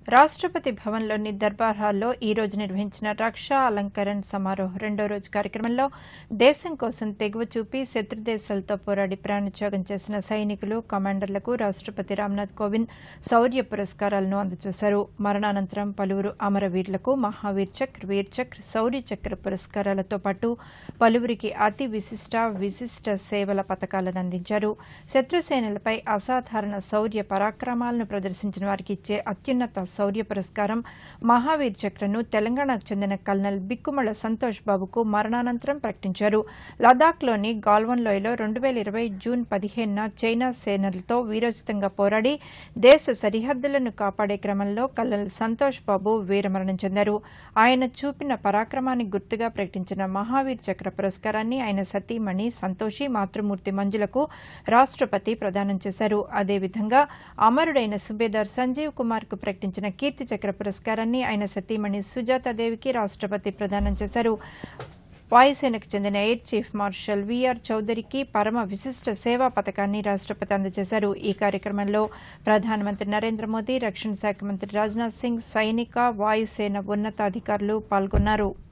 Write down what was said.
రాష్ట్రపతి భవన్లోని దర్బార్ హాల్లో ఈ రోజు నిర్వహించిన రక్షా అలంకరణ్ సమారోహ్ రెండో రోజు కార్యక్రమంలో దేశం కోసం తెగువ చూపి శత్రుదేశాలతో పోరాడి ప్రాణత్యాగం చేసిన సైనికులు కమాండర్లకు రాష్ట్రపతి రామ్నాథ్ కోవింద్ శౌర్య పురస్కారాలను అందజేశారు మరణానంతరం పలువురు అమరవీరులకు మహావీర్ చక్ర వీర్ చక్ర శౌర్య చక్ర పురస్కారాలతో పాటు పలువురికి అతి విశిష్ట విశిష్ట సేవల పథకాలను అందించారు శత్రుసేనలపై అసాధారణ శౌర్య పరాక్రమాలను ప్రదర్శించిన వారికి ఇచ్చే అత్యున్నత శౌర్య పురస్కారం మహావీర్ చక్రను తెలంగాణకు చెందిన కల్నల్ బిక్కుమల సంతోష్ బాబుకు మరణానంతరం ప్రకటించారు లదాఖ్లోని గాల్వన్ లోయలో రెండు వేల ఇరవై జూన్ పదిహేనున చైనా సేనలతో వీరోచితంగా పోరాడి దేశ సరిహద్దులను కాపాడే క్రమంలో కల్నల్ సంతోష్ బాబు వీరమరణం చెందారు ఆయన చూపిన పరాక్రమానికి గుర్తుగా ప్రకటించిన మహావీర్ చక్ర పురస్కారాన్ని ఆయన సతీమణి సంతోషి మాతృమూర్తి మంజులకు రాష్ట్రపతి ప్రదానం చేశారు అదేవిధంగా అమరుడైన సుబేదార్ సంజీవ్ కుమార్ కు ప్రకటించిన కీర్తి చక్ర పురస్కారాన్ని ఆయన సతీమణి సుజాతాదేవికి రాష్ట్రపతి ప్రదానం చేశారు వాయుసేనకు చెందిన ఎయిర్ చీఫ్ మార్షల్ విఆర్ చౌదరికి పరమ విశిష్ట సేవా పథకాన్ని రాష్ట్రపతి అందజేశారు ఈ కార్యక్రమంలో ప్రధానమంత్రి నరేంద్ర మోదీ రక్షణ శాఖ మంత్రి రాజ్నాథ్ సింగ్ సైనిక వాయుసేన ఉన్నతాధికారులు పాల్గొన్నారు